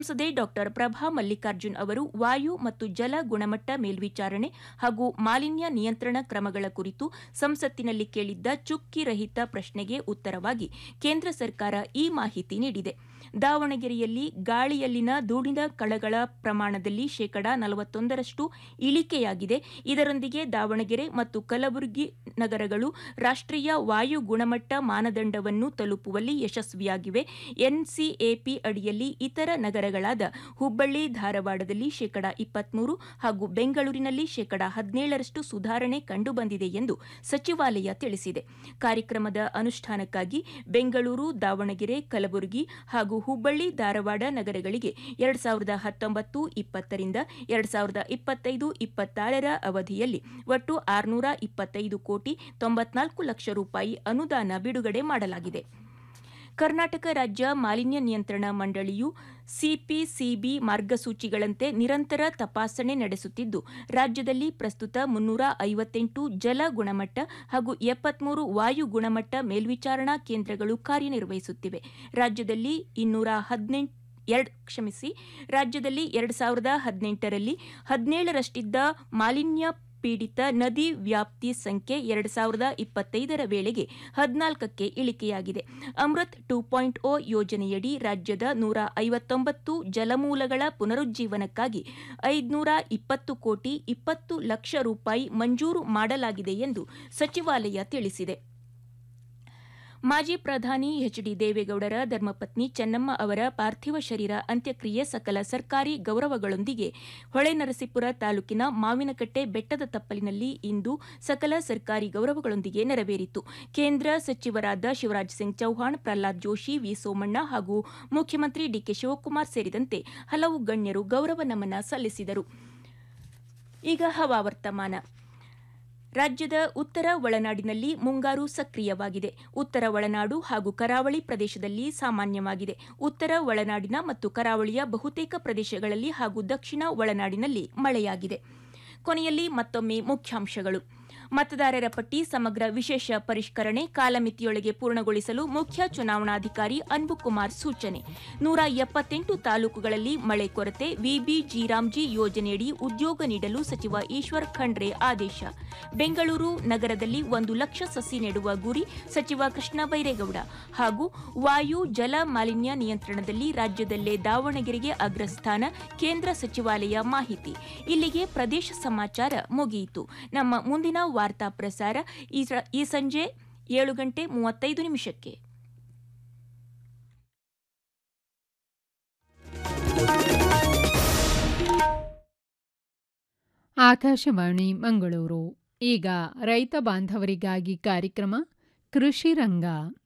ಸಂಸದೆ ಡಾಕ್ಟರ್ ಪ್ರಭಾ ಮಲ್ಲಿಕಾರ್ಜುನ್ ಅವರು ವಾಯು ಮತ್ತು ಜಲ ಗುಣಮಟ್ಟ ಮೇಲ್ವಿಚಾರಣೆ ಹಾಗೂ ಮಾಲಿನ್ಯ ನಿಯಂತ್ರಣ ಕ್ರಮಗಳ ಕುರಿತು ಸಂಸತ್ತಿನಲ್ಲಿ ಕೇಳಿದ್ದ ಚುಕ್ಕಿ ರಹಿತ ಪ್ರಶ್ನೆಗೆ ಉತ್ತರವಾಗಿ ಕೇಂದ್ರ ಸರ್ಕಾರ ಈ ಮಾಹಿತಿ ನೀಡಿದೆ ದಾವಣಗೆರೆಯಲ್ಲಿ ಗಾಳಿಯಲ್ಲಿನ ಧೂಳಿನ ಕಣಗಳ ಪ್ರಮಾಣದಲ್ಲಿ ಶೇಕಡಾ ನಲವತ್ತೊಂದರಷ್ಟು ಇಳಿಕೆಯಾಗಿದೆ ಇದರೊಂದಿಗೆ ದಾವಣಗೆರೆ ಮತ್ತು ಕಲಬುರಗಿ ನಗರಗಳು ರಾಷ್ಟ್ರೀಯ ವಾಯು ಗುಣಮಟ್ಟ ಮಾನದಂಡವನ್ನು ತಲುಪುವಲ್ಲಿ ಯಶಸ್ವಿಯಾಗಿವೆ ಎನ್ಸಿಎಪಿ ಅಡಿಯಲ್ಲಿ ಇತರ ನಗರಗಳಾದ ಹುಬ್ಬಳ್ಳಿ ಧಾರವಾಡದಲ್ಲಿ ಶೇಕಡಾ ಇಪ್ಪತ್ಮೂರು ಹಾಗೂ ಬೆಂಗಳೂರಿನಲ್ಲಿ ಶೇಕಡಾ ಹದಿನೇಳರಷ್ಟು ಸುಧಾರಣೆ ಕಂಡುಬಂದಿದೆ ಎಂದು ಸಚಿವಾಲಯ ತಿಳಿಸಿದೆ ಕಾರ್ಯಕ್ರಮದ ಅನುಷ್ಠಾನಕ್ಕಾಗಿ ಬೆಂಗಳೂರು ದಾವಣಗೆರೆ ಕಲಬುರಗಿ ಹಾಗೂ ಹುಬ್ಬಳ್ಳಿ ಧಾರವಾಡ ನಗರಗಳಿಗೆ ಎರಡು ಸಾವಿರದ ಹತ್ತೊಂಬತ್ತು ಇಪ್ಪತ್ತರಿಂದ ಎರಡು ಸಾವಿರದ ಇಪ್ಪತ್ತೈದು ಇಪ್ಪತ್ತಾರರ ಅವಧಿಯಲ್ಲಿ ಒಟ್ಟು ಆರುನೂರ ಇಪ್ಪತ್ತೈದು ಕೋಟಿ ತೊಂಬತ್ನಾಲ್ಕು ಲಕ್ಷ ರೂಪಾಯಿ ಅನುದಾನ ಬಿಡುಗಡೆ ಮಾಡಲಾಗಿದೆ ಕರ್ನಾಟಕ ರಾಜ್ಯ ಮಾಲಿನ್ಯ ನಿಯಂತ್ರಣ ಮಂಡಳಿಯು ಸಿಪಿಸಿಬಿ ಮಾರ್ಗಸೂಚಿಗಳಂತೆ ನಿರಂತರ ತಪಾಸಣೆ ನಡೆಸುತ್ತಿದ್ದು ರಾಜ್ಯದಲ್ಲಿ ಪ್ರಸ್ತುತ ಮುನ್ನೂರ ಐವತ್ತೆಂಟು ಜಲ ಗುಣಮಟ್ಟ ಹಾಗೂ ಎಪ್ಪತ್ಮೂರು ವಾಯು ಗುಣಮಟ್ಟ ಮೇಲ್ವಿಚಾರಣಾ ಕೇಂದ್ರಗಳು ಕಾರ್ಯನಿರ್ವಹಿಸುತ್ತಿವೆ ರಾಜ್ಯದಲ್ಲಿ ಇನ್ನೂರ ಹದಿನೆಂಟು ಎರಡು ಕ್ಷಮಿಸಿ ರಾಜ್ಯದಲ್ಲಿ ಎರಡು ಸಾವಿರದ ಹದಿನೆಂಟರಲ್ಲಿ ಹದಿನೇಳರಷ್ಟಿದ್ದ ಮಾಲಿನ್ಯ ಪೀಡಿತ ನದಿ ವ್ಯಾಪ್ತಿ ಸಂಖ್ಯೆ ಎರಡು ಸಾವಿರದ ಇಪ್ಪತ್ತೈದರ ವೇಳೆಗೆ ಹದಿನಾಲ್ಕಕ್ಕೆ ಇಳಿಕೆಯಾಗಿದೆ ಅಮೃತ್ ಟೂ ಪಾಯಿಂಟ್ ಓ ಯೋಜನೆಯಡಿ ರಾಜ್ಯದ ನೂರ ಐವತ್ತೊಂಬತ್ತು ಜಲಮೂಲಗಳ ಪುನರುಜ್ಜೀವನಕ್ಕಾಗಿ ಐದುನೂರ ಇಪ್ಪತ್ತು ಕೋಟಿ ಇಪ್ಪತ್ತು ಲಕ್ಷ ರೂಪಾಯಿ ಮಂಜೂರು ಮಾಡಲಾಗಿದೆ ಎಂದು ಸಚಿವಾಲಯ ತಿಳಿಸಿದೆ ಮಾಜಿ ಪ್ರಧಾನಿ ಎಚ್ ಡಿ ದೇವೇಗೌಡರ ಧರ್ಮಪತ್ನಿ ಚೆನ್ನಮ್ಮ ಅವರ ಪಾರ್ಥಿವ ಶರೀರ ಅಂತ್ಯಕ್ರಿಯೆ ಸಕಲ ಸರ್ಕಾರಿ ಗೌರವಗಳೊಂದಿಗೆ ಹೊಳೆನರಸೀಪುರ ತಾಲೂಕಿನ ಮಾವಿನಕಟ್ಟೆ ಬೆಟ್ಟದ ತಪ್ಪಲಿನಲ್ಲಿ ಇಂದು ಸಕಲ ಸರ್ಕಾರಿ ಗೌರವಗಳೊಂದಿಗೆ ನೆರವೇರಿತು ಕೇಂದ್ರ ಸಚಿವರಾದ ಶಿವರಾಜ್ ಸಿಂಗ್ ಚೌಹಾಣ್ ಪ್ರಹ್ಲಾದ್ ಜೋಶಿ ವಿ ಸೋಮಣ್ಣ ಹಾಗೂ ಮುಖ್ಯಮಂತ್ರಿ ಡಿಕೆ ಶಿವಕುಮಾರ್ ಸೇರಿದಂತೆ ಹಲವು ಗಣ್ಯರು ಗೌರವ ನಮನ ಸಲ್ಲಿಸಿದರು ಈಗ ಹವಾವರ್ತಮಾನ ರಾಜ್ಯದ ಉತ್ತರ ಒಳನಾಡಿನಲ್ಲಿ ಮುಂಗಾರು ಸಕ್ರಿಯವಾಗಿದೆ ಉತ್ತರ ಒಳನಾಡು ಹಾಗೂ ಕರಾವಳಿ ಪ್ರದೇಶದಲ್ಲಿ ಸಾಮಾನ್ಯವಾಗಿದೆ ಉತ್ತರ ಒಳನಾಡಿನ ಮತ್ತು ಕರಾವಳಿಯ ಬಹುತೇಕ ಪ್ರದೇಶಗಳಲ್ಲಿ ಹಾಗೂ ದಕ್ಷಿಣ ಒಳನಾಡಿನಲ್ಲಿ ಮಳೆಯಾಗಿದೆ ಕೊನೆಯಲ್ಲಿ ಮತ್ತೊಮ್ಮೆ ಮುಖ್ಯಾಂಶಗಳು ಮತದಾರರ ಪಟ್ಟಿ ಸಮಗ್ರ ವಿಶೇಷ ಪರಿಷ್ಕರಣೆ ಕಾಲಮಿತಿಯೊಳಗೆ ಪೂರ್ಣಗೊಳಿಸಲು ಮುಖ್ಯ ಚುನಾವಣಾಧಿಕಾರಿ ಅನ್ಬುಕುಮಾರ್ ಸೂಚನೆ ನೂರ ಎಪ್ಪತ್ತೆಂಟು ತಾಲೂಕುಗಳಲ್ಲಿ ಮಳೆ ಕೊರತೆ ವಿಬಿ ರಾಮ್ಜಿ ಯೋಜನೆಯಡಿ ಉದ್ಯೋಗ ನೀಡಲು ಸಚಿವ ಈಶ್ವರ್ ಖಂಡ್ರೆ ಆದೇಶ ಬೆಂಗಳೂರು ನಗರದಲ್ಲಿ ಒಂದು ಲಕ್ಷ ಸಸಿ ನೆಡುವ ಗುರಿ ಸಚಿವ ಕೃಷ್ಣ ಬೈರೇಗೌಡ ಹಾಗೂ ವಾಯು ಜಲ ಮಾಲಿನ್ಯ ನಿಯಂತ್ರಣದಲ್ಲಿ ರಾಜ್ಯದಲ್ಲೇ ದಾವಣಗೆರೆಗೆ ಅಗ್ರಸ್ಥಾನ ಕೇಂದ್ರ ಸಚಿವಾಲಯ ಮಾಹಿತಿ ಇಲ್ಲಿಗೆ ಪ್ರದೇಶ ಸಮಾಚಾರ ಮುಗಿಯಿತು ನಮ್ಮ ಮುಂದಿನ ವಾರ್ತಾ ಪ್ರಸಾರ ಈ ಸಂಜೆ ಏಳು ಗಂಟೆ ಮೂವತ್ತೈದು ನಿಮಿಷಕ್ಕೆ ಆಕಾಶವಾಣಿ ಮಂಗಳೂರು ಈಗ ರೈತ ಬಾಂಧವರಿಗಾಗಿ ಕಾರ್ಯಕ್ರಮ ಕೃಷಿ ರಂಗ